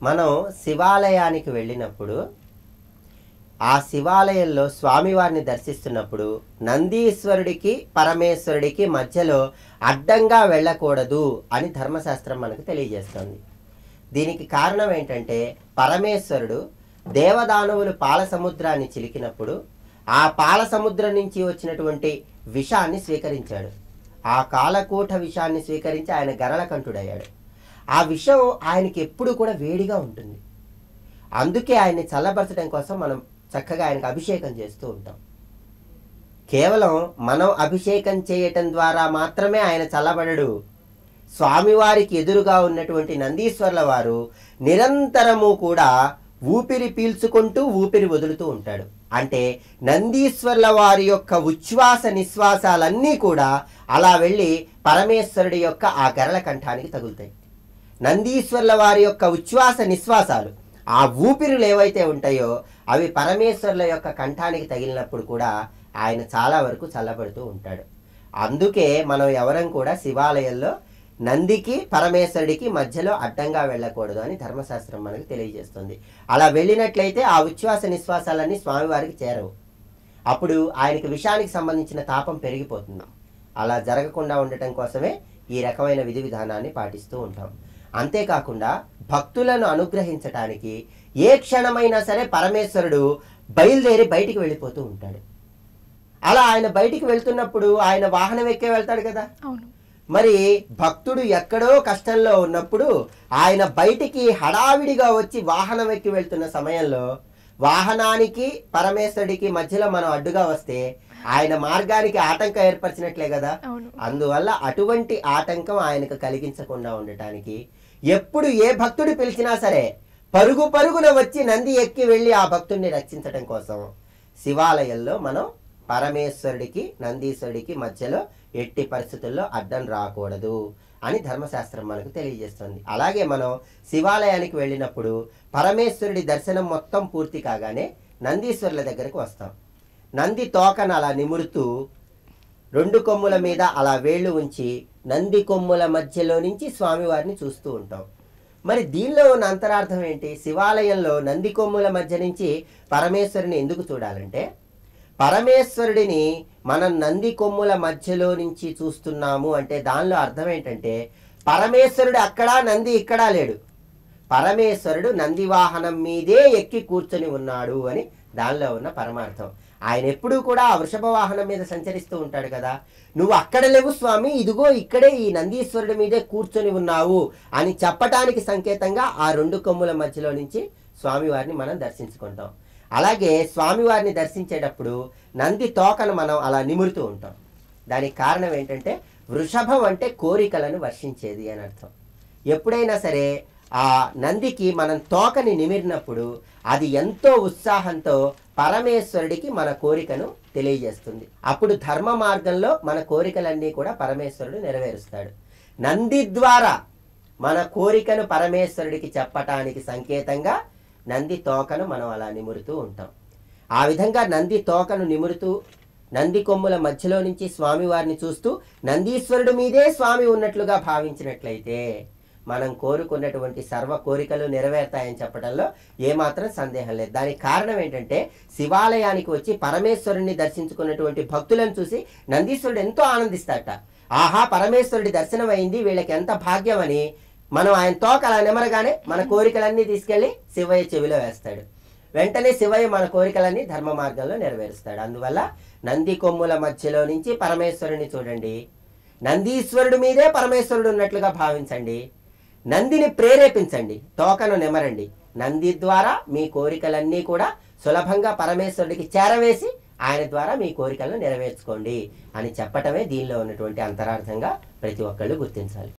మనం శివాలయానికి వెళ్ళినప్పుడు ఆ శివాలయంలో స్వామివారిని దర్శిస్తున్నప్పుడు నందీశ్వరుడికి పరమేశ్వరుడికి మధ్యలో అడ్డంగా వెళ్ళకూడదు అని ధర్మశాస్త్రం మనకు తెలియజేస్తుంది దీనికి కారణం ఏంటంటే పరమేశ్వరుడు దేవదానవులు పాల సముద్రాన్ని చిలికినప్పుడు ఆ పాల సముద్రం నుంచి వచ్చినటువంటి విషాన్ని స్వీకరించాడు ఆ కాలకూట విషాన్ని స్వీకరించి ఆయన గరళకంఠుడయ్యాడు ఆ విషం ఆయనకి ఎప్పుడు కూడా వేడిగా ఉంటుంది అందుకే ఆయన్ని చల్లబరచడం కోసం మనం చక్కగా ఆయనకు అభిషేకం చేస్తూ ఉంటాం కేవలం మనం అభిషేకం చేయటం ద్వారా మాత్రమే ఆయన చల్లబడడు స్వామివారికి ఎదురుగా ఉన్నటువంటి నందీశ్వర్ల వారు నిరంతరము కూడా ఊపిరి పీల్చుకుంటూ ఊపిరి వదులుతూ ఉంటాడు అంటే నందీశ్వర్ల వారి యొక్క ఉచ్ఛ్వాస నిశ్వాసాలన్నీ కూడా అలా వెళ్ళి పరమేశ్వరుడి యొక్క ఆ గరళ కంఠానికి తగులుతాయి నందీశ్వర్ల వారి యొక్క ఉచ్ఛ్వాస నిశ్వాసాలు ఆ ఊపిరులు ఏవైతే ఉంటాయో అవి పరమేశ్వర్ల యొక్క కంఠానికి తగిలినప్పుడు కూడా ఆయన చాలా వరకు చల్లబడుతూ ఉంటాడు అందుకే మనం ఎవరం కూడా శివాలయంలో నందికి పరమేశ్వరుడికి మధ్యలో అడ్డంగా వెళ్ళకూడదు అని ధర్మశాస్త్రం మనకు తెలియజేస్తుంది అలా వెళ్ళినట్లయితే ఆ ఉచ్ఛ్వాస నిశ్వాసాలన్నీ స్వామివారికి చేరవు అప్పుడు ఆయనకి విషానికి సంబంధించిన తాపం పెరిగిపోతుంది అలా జరగకుండా ఉండటం కోసమే ఈ రకమైన విధి విధానాన్ని పాటిస్తూ ఉంటాం అంతేకాకుండా భక్తులను అనుగ్రహించటానికి ఏ క్షణమైనా సరే పరమేశ్వరుడు బయలుదేరి బయటికి వెళ్ళిపోతూ ఉంటాడు అలా ఆయన బయటికి వెళ్తున్నప్పుడు ఆయన వాహనం ఎక్కే వెళ్తాడు కదా అవును మరి భక్తుడు ఎక్కడో కష్టంలో ఉన్నప్పుడు ఆయన బయటికి హడావిడిగా వచ్చి వాహనం ఎక్కి వెళ్తున్న సమయంలో వాహనానికి పరమేశ్వరుడికి మధ్యలో మనం అడ్డుగా వస్తే ఆయన మార్గానికి ఆటంకం ఏర్పరిచినట్లే కదా అవును అందువల్ల అటువంటి ఆటంకం ఆయనకు కలిగించకుండా ఉండటానికి ఎప్పుడు ఏ భక్తుడు పిలిచినా సరే పరుగు పరుగున వచ్చి నంది ఎక్కి వెళ్ళి ఆ భక్తుడిని రక్షించడం కోసం శివాలయంలో మనం పరమేశ్వరుడికి నందీశ్వరుడికి మధ్యలో ఎట్టి పరిస్థితుల్లో అడ్డం రాకూడదు అని ధర్మశాస్త్రం మనకు తెలియజేస్తుంది అలాగే మనం శివాలయానికి వెళ్ళినప్పుడు పరమేశ్వరుడి దర్శనం మొత్తం పూర్తి కాగానే నందీశ్వరుల దగ్గరకు వస్తాం నంది తోకను అలా నిమురుతూ రెండు కొమ్ముల మీద అలా వేళ్ళు ఉంచి నంది కొమ్ముల మధ్యలో నుంచి స్వామివారిని చూస్తూ ఉంటాం మరి దీనిలో ఉన్న అంతరార్థం ఏంటి శివాలయంలో నంది కొమ్ముల మధ్య నుంచి పరమేశ్వరుని ఎందుకు చూడాలంటే పరమేశ్వరుడిని మనం నంది కొమ్ముల మధ్యలో నుంచి చూస్తున్నాము అంటే దానిలో అర్థం ఏంటంటే పరమేశ్వరుడు అక్కడా నంది ఇక్కడా లేడు పరమేశ్వరుడు నంది వాహనం మీదే ఎక్కి కూర్చొని ఉన్నాడు అని దానిలో ఉన్న పరమార్థం ఆయన ఎప్పుడూ కూడా ఆ వృషభ వాహనం మీద సంచరిస్తూ ఉంటాడు కదా నువ్వు అక్కడ లేవు స్వామి ఇదిగో ఇక్కడే ఈ నందీశ్వరుడి మీదే కూర్చొని ఉన్నావు అని చెప్పటానికి సంకేతంగా ఆ రెండు కొమ్ముల మధ్యలో నుంచి స్వామివారిని మనం దర్శించుకుంటాం అలాగే స్వామివారిని దర్శించేటప్పుడు నంది తోకను మనం అలా నిమురుతూ ఉంటాం దానికి కారణం ఏంటంటే వృషభం అంటే కోరికలను వర్షించేది అని అర్థం ఎప్పుడైనా సరే ఆ నందికి మనం తోకని నిమిరినప్పుడు అది ఎంతో ఉత్సాహంతో పరమేశ్వరుడికి మన కోరికను తెలియజేస్తుంది అప్పుడు ధర్మ మార్గంలో మన కోరికలన్నీ కూడా పరమేశ్వరుడు నెరవేరుస్తాడు నంది ద్వారా మన కోరికను పరమేశ్వరుడికి చెప్పటానికి సంకేతంగా నంది తోకను మనం అలా నిమురుతూ ఉంటాం ఆ విధంగా నంది తోకను నిమురుతూ నంది కొమ్ముల మధ్యలో నుంచి స్వామివారిని చూస్తూ నందీశ్వరుడు మీదే స్వామి ఉన్నట్లుగా భావించినట్లయితే మనం కోరుకున్నటువంటి సర్వ కోరికలు నెరవేరుతాయని చెప్పడంలో ఏమాత్రం సందేహం లేదు దానికి కారణం ఏంటంటే శివాలయానికి వచ్చి పరమేశ్వరుణ్ణి దర్శించుకున్నటువంటి భక్తులను చూసి నందీశ్వరుడు ఎంతో ఆనందిస్తాడట ఆహా పరమేశ్వరుడి దర్శనం అయింది వీళ్ళకి ఎంత భాగ్యం అని మనం ఆయన తోక అలా నెమరగానే మన కోరికలన్నీ తీసుకెళ్లి శివయ్య చెవిలో వేస్తాడు వెంటనే శివయ్య మన కోరికలన్నీ ధర్మ మార్గంలో నెరవేరుస్తాడు అందువల్ల నంది కొమ్ముల మధ్యలో నుంచి పరమేశ్వరుని చూడండి నందీశ్వరుడి మీదే పరమేశ్వరుడు ఉన్నట్లుగా భావించండి నందిని ప్రేరేపించండి తోకను నెమరండి నంది ద్వారా మీ కోరికలన్నీ కూడా సులభంగా పరమేశ్వరుడికి చేరవేసి ఆయన ద్వారా మీ కోరికలను నెరవేర్చుకోండి అని చెప్పటమే దీనిలో ఉన్నటువంటి అంతరార్థంగా ప్రతి ఒక్కళ్ళు గుర్తించాలి